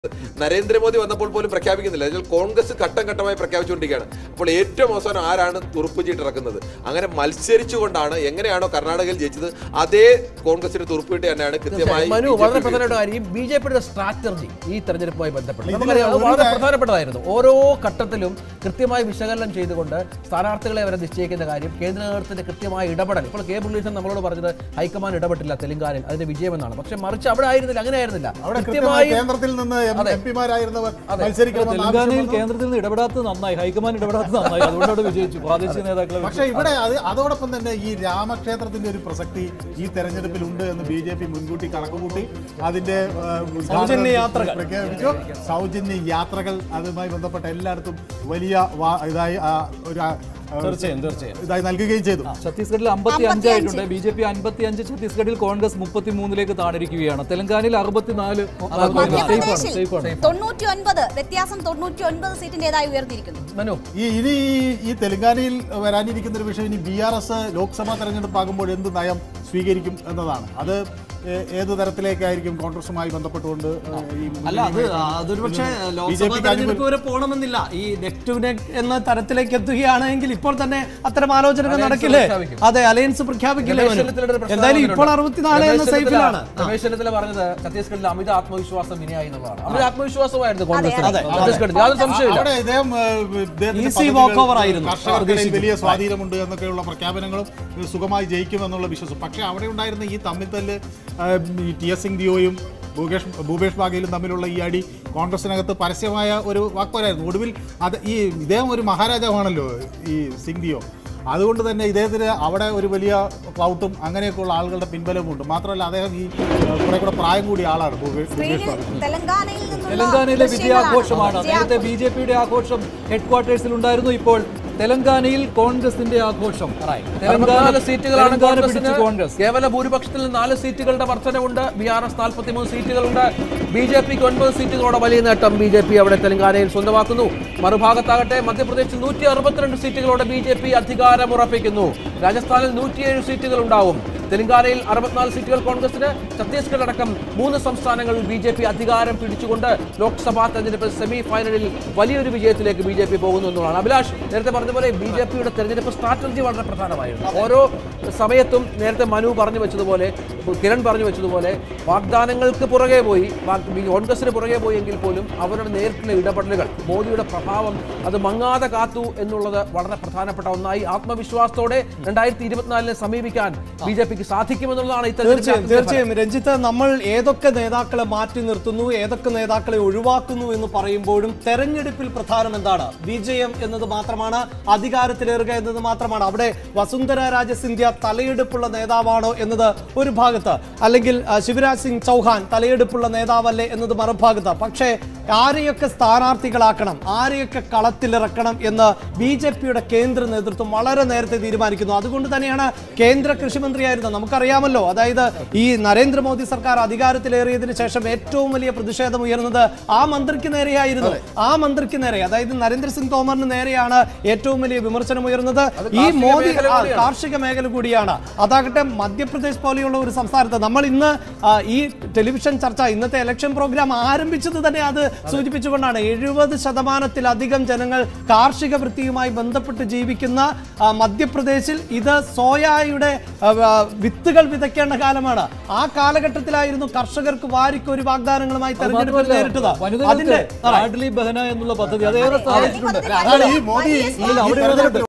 നരേന്ദ്രമോദി വന്നപ്പോൾ പോലും പ്രഖ്യാപിക്കുന്നില്ല എന്നാൽ കോൺഗ്രസ് ഘട്ടം ഘട്ടമായി പ്രഖ്യാപിച്ചുകൊണ്ടിരിക്കുകയാണ് അപ്പോൾ ഏറ്റവും അവസാനം ആരാണ് തുറുപ്പ് ചീട്ടിറക്കുന്നത് അങ്ങനെ മത്സരിച്ചുകൊണ്ടാണ് എങ്ങനെയാണോ കർണാടകയിൽ ജയിച്ചത് അതേ കോൺഗ്രസിന്റെ തുറുപ്പ് ചീട്ട് തന്നെയാണ് കൃത്യമായി മനു BJP വളരെ ക്ക് പ്രധാനപ്പെട്ട കാര്യം ബി ജെ പിയുടെ സ്ട്രാറ്റജി ഈ തെരഞ്ഞെടുപ്പുമായി ബന്ധപ്പെട്ട് ഇതില് നമുക്കറിയാം അത് ഒരു വളരെ കാര്യം- പ്രധാനപ്പെട്ടതായിരുന്നു ഓരോ ഘട്ടത്തിലും കൃത്യമായി വിശകലനം ചെയ്തുകൊണ്ട് സ്ഥാനാർത്ഥികളെ വരെ നിശ്ചയിക്കുന്ന കാര്യം കേന്ദ്ര നേതൃത്വത്തിന്റെ കൃത്യമായ ഇടപെടൽ ഇപ്പോൾ കെ മുരളീധരൻ നമ്മളോട് പറഞ്ഞത് ഹൈക്കമാൻഡ് ഇടപെട്ടില്ല തെലങ്കാനയിൽ അതിന്റെ വിജയമെന്നാണ് പക്ഷെ മറിച്ച് അവിടെ ആയിരുന്നില്ല അങ്ങനെ ആയിരുന്നില്ല അവിടെ കൃത്യമായി കൃത്യമായി കേന്ദ്രത്തിൽ നിന്ന് അതെ. എം പിമാരായിരുന്നവർ അതെ. മത്സരിക്കണമെന്ന് തെലങ്കാനയിൽ ആവശ്യപ്പെട്ടു. കേന്ദ്രത്തിൽ നിന്ന് ഇടപെടാത്തത് നന്നായി ഹൈക്കമാൻഡ് ഇടപെടാത്തത് നന്നായി അതുകൊണ്ട് അവിടെ വിജയിച്ചു പ്രാദേശിക നേതാക്കളെ പക്ഷേ ഇവിടെ അത് അതോടൊപ്പം തന്നെ ഈ രാമക്ഷേത്രത്തിന്റെ ഒരു പ്രസക്തി ഈ തെരഞ്ഞെടുപ്പിൽ ഉണ്ട് എന്ന് ബി ജെ പി മുൻകൂട്ടി കണക്കുകൂട്ടി അതിന്റെ ആ, ഉദ്ഘാടനം സൗജന്യ യാത്രകൾ. പ്രഖ്യാപിച്ചു സൗജന്യ യാത്രകൾ അതുമായി ബന്ധപ്പെട്ട എല്ലായിടത്തും വലിയ വാ- ഇതായി ആ, ഒരു ആ, തീർച്ചയായും തീർച്ചയായും ഇതായി നൽകുകയും ചെയ്തു ഛത്തീസ്ഗഡിൽ അമ്പത്തി അഞ്ചായിട്ടുണ്ട് ബി ജെ പി അൻപത്തി അഞ്ച് ഛത്തീസ്ഗഡിൽ കോൺഗ്രസ് മുപ്പത്തി മൂന്നിലേക്ക് താണിരിക്കുകയാണ് തെലങ്കാനയിൽ അറുപത്തിനാല് മധ്യപ്രദേശിൽ തൊണ്ണൂറ്റി ഒൻപത് വ്യത്യാസം തൊണ്ണൂറ്റി ഒൻപത് സീറ്റിന്റേതായി ഉയർന്നിരിക്കുന്നു മനു ഈ ഇനി ഈ- ഈ തെലങ്കാനയിൽ വരാനിരിക്കുന്ന ഒരു വിഷയം ഇനി ബി ആർ എസ് ലോക്സഭാ തെരഞ്ഞെടുപ്പ് ആകുമ്പോൾ എന്ത് നയം സ്വീകരിക്കും എന്നതാണ് അത് ഏ- ഏത് തരത്തിലേക്കായിരിക്കും കോൺഗ്രസുമായി ബന്ധപ്പെട്ടുകൊണ്ട് ഈ അല്ല അത് അതൊരു പക്ഷേ ലോക്സഭാ BJP ക്ക് തെരഞ്ഞെടുപ്പ് വരെ പോകണമെന്നില്ല ഈ നെക്ക് ടു നെക്ക് എന്ന തരത്തിലേക്ക് എത്തുകയാണെങ്കിൽ ഇപ്പോൾ തന്നെ അത്തരം ആലോചനകൾ Alliance നടക്കില്ലേ പ്രഖ്യാപിക്കും. അതെ അലയൻസ് പ്രഖ്യാപിക്കില്ലേ രമേശ് മനു? ചെന്നിത്തലയുടെ ഒരു പ്രസ്താവന എന്തായാലും ഇപ്പോൾ ഉണ്ട്. അറുപത്തിനാല് എന്ന രമേശ് സൈഫിലാണ് ചെന്നിത്തല- രമേശ് ചെന്നിത്തല പറഞ്ഞത് ഛത്തീസ്ഗഡിൽ അമിത ആത്മവിശ്വാസം വിനയായി എന്നുള്ളതാണ് അമിത ആത്മവിശ്വാസമായിരുന്നു കോൺഗ്രസ് അതെ. ഛത്തീസ്ഗഡിൽ യാതൊരു സംശയമില്ല അവിടെ ഇദ്ദേഹം ഏഹ്, ഇദ്ദേഹത്തിന്റെ Easy പദ്ധതികൾ walkover ആയിരുന്നു കർഷകർക്കിടയിൽ വലിയ സ്വാധീനമുണ്ട് എന്നൊക്കെയുള്ള പ്രഖ്യാപനങ്ങളും ഏഹ്, സുഖമായി ജയിക്കുമെന്നുള്ള വിശ്വാസം പക്ഷേ അവിടെ ഉണ്ടായിരുന്ന ഈ തമ്മിത്തല്ല് ഏഹ്, ഈ ടി എസ് സിംഗ്ദിയോയും ഭൂപേഷ് ഭൂപേഷ് ബാഗേലും തമ്മിലുള്ള ഈ അടി കോൺഗ്രസിനകത്ത് പരസ്യമായ ഒരു വാക്പോരായിരുന്നു ഒടുവിൽ അത് ഈ ഇദ്ദേഹം ഒരു മഹാരാജാവാണല്ലോ ഈ സിംഗ്ദിയോ അതുകൊണ്ട് തന്നെ ഇദ്ദേഹത്തിന് അവിടെ ഒരു വലിയ ക്ലൗട്ടും അങ്ങനെയൊക്കെയുള്ള ആളുകളുടെ പിൻബലവുമുണ്ട് മാത്രമല്ല അദ്ദേഹം ഈ ഏഹ്, കുറെ കൂടെ പ്രായം കൂടിയ ആളാണ് ഭൂപേഷ് ഭൂപേഷ് സ്ക്രീനിൽ ബാഗേൽ തെലങ്കാനയിൽ നിന്നുള്ള തെലങ്കാനയിലെ ദൃശ്യങ്ങളാണ്. വിജയാഘോഷമാണ് നേരത്തെ വിജയാഘോഷം. ബി ജെ പിയുടെ ആഘോഷം ഹെഡ് ക്വാർട്ടേഴ്സിൽ ഉണ്ടായിരുന്നു ഇപ്പോൾ തെലങ്കാനയിൽ കോൺഗ്രസിന്റെ ആഘോഷം അറുപത്തിനാല് സീറ്റുകളാണ് തെലങ്കാന കോൺഗ്രസിന് പിടിച്ചു കോൺഗ്രസ് കേവല ഭൂരിപക്ഷത്തിൽ നാല് സീറ്റുകളുടെ വർധനവുണ്ട് ബി ആർ എസ് നാൽപ്പത്തിമൂന്ന് സീറ്റുകളുണ്ട് ബി ജെ പിക്ക് ഒൻപത് സീറ്റുകളോടെ വലിയ നേട്ടം ബി ജെ പി അവിടെ തെലങ്കാനയിൽ സ്വന്തമാക്കുന്നു മറുഭാഗത്താകട്ടെ മധ്യപ്രദേശിൽ നൂറ്റി അറുപത്തിരണ്ട് സീറ്റുകളോടെ ബി ജെ പി അധികാരം ഉറപ്പിക്കുന്നു രാജസ്ഥാനിൽ നൂറ്റിയേഴ് സീറ്റുകൾ ഉണ്ടാവും തെലങ്കാനയിൽ അറുപത്തിനാല് സീറ്റുകൾ കോൺഗ്രസിന് ഛത്തീസ്ഗഡ് അടക്കം മൂന്ന് സംസ്ഥാനങ്ങളിൽ ബി ജെ പി അധികാരം പിടിച്ചുകൊണ്ട് ലോക്സഭാ തെരഞ്ഞെടുപ്പ് സെമി ഫൈനലിൽ വലിയൊരു വിജയത്തിലേക്ക് ബി ജെ പി പോകുന്നു എന്നുള്ളതാണ് അഭിലാഷ് നേരത്തെ പറഞ്ഞ പോലെ ബി ജെ പിയുടെ തെരഞ്ഞെടുപ്പ് സ്ട്രാറ്റജി വളരെ പ്രധാനമായിരുന്നു ഓരോ സമയത്തും നേരത്തെ മനു പറഞ്ഞു വെച്ചതുപോലെ കിരൺ പറഞ്ഞു വെച്ചതുപോലെ വാഗ്ദാനങ്ങൾക്ക് പുറകെ പോയി വാഗ്- ഈ കോൺഗ്രസിന് പുറകെ പോയി എങ്കിൽ പോലും അവരുടെ നേരിട്ടുള്ള ഇടപെടലുകൾ മോദിയുടെ പ്രഭാവം അത് മങ്ങാതെ കാത്തു എന്നുള്ളത് വളരെ പ്രധാനപ്പെട്ട ഒന്നായി ആത്മവിശ്വാസത്തോടെ രണ്ടായിരത്തി ഇരുപത്തിനാലിനെ സമീപിക്കാൻ ബി ജെ പിക്ക് സാധിക്കുമെന്നുള്ളതാണ് ഈ തീർച്ചയായും തെരഞ്ഞെടുപ്പ് തീർച്ചയായും രഞ്ജിത്ത് നമ്മൾ ഏതൊക്കെ നേതാക്കളെ മാറ്റി നിർത്തുന്നു ഏതൊക്കെ നേതാക്കളെ ഒഴിവാക്കുന്നു എന്ന് പറയുമ്പോഴും തെരഞ്ഞെടുപ്പിൽ പ്രധാനം എന്താണ് വിജയം എന്നത് മാത്രമാണ് അധികാരത്തിലേറുക എന്നത് മാത്രമാണ് അവിടെ വസുന്ധര രാജ സിന്ധ്യ തലയെടുപ്പുള്ള നേതാവാണോ എന്നത് ഒരു ഭാഗത്ത് അല്ലെങ്കിൽ ആ, ശിവരാജ് സിംഗ് ചൗഹാൻ തലയെടുപ്പുള്ള നേതാവല്ലേ എന്നത് മറുഭാഗത്ത് പക്ഷേ ആരെയൊക്കെ സ്ഥാനാർത്ഥികളാക്കണം ആരെയൊക്കെ കളത്തിലിറക്കണം എന്ന് ബി ജെ പിയുടെ കേന്ദ്ര നേതൃത്വം വളരെ നേരത്തെ തീരുമാനിക്കുന്നു അതുകൊണ്ട് തന്നെയാണ് കേന്ദ്ര കൃഷിമന്ത്രിയായിരുന്ന നമുക്കറിയാമല്ലോ അതായത് ഈ നരേന്ദ്രമോദി സർക്കാർ അധികാരത്തിലേറിയതിനു ശേഷം ഏറ്റവും വലിയ പ്രതിഷേധം ഉയർന്നത് ആ മന്ത്രിക്ക് നേരെയായിരുന്നു ആ മന്ത്രിക്ക് നേരെ അതായത് നരേന്ദ്രസിംഗ് തോമറിന് നേരെയാണ് ഏറ്റവും വലിയ വിമർശനം ഉയർന്നത് ഈ കാർഷിക മോദി മേഖല ആ, കൂടിയാണ്. കാർഷിക മേഖല കൂടിയാണ് അതാകട്ടെ മധ്യപ്രദേശ് പോലെയുള്ള ഒരു സംസ്ഥാനത്ത് നമ്മൾ ഇന്ന് ആ, ഈ ടെലിവിഷൻ ചർച്ച ഇന്നത്തെ ഇലക്ഷൻ പ്രോഗ്രാം ആരംഭിച്ചത് തന്നെ അത് സൂചിപ്പിച്ചുകൊണ്ടാണ് എഴുപത് ശതമാനത്തിലധികം ജനങ്ങൾ കാർഷിക വൃത്തിയുമായി ബന്ധപ്പെട്ട് ജീവിക്കുന്ന ആ, മധ്യപ്രദേശിൽ ഇത് സോയായുടെ ആ, ആ, വിത്തുകൾ വിതയ്ക്കേണ്ട കാലമാണ് ആ കാലഘട്ടത്തിലായിരുന്നു കർഷകർക്ക് വാരിക്കൊരു വാഗ്ദാനങ്ങളുമായി തെരഞ്ഞെടുപ്പ് നേരിട്ടത് വനിതകൾക്ക് അതിന്റെ ലാഡ്ലി ബഹന എന്നുള്ള പദ്ധതി അതേറെ സ്ഥാപിച്ചിട്ടുണ്ട് അതാണ് ഈ മോദി ഈ- ഈ തെരഞ്ഞെടുപ്പിൽ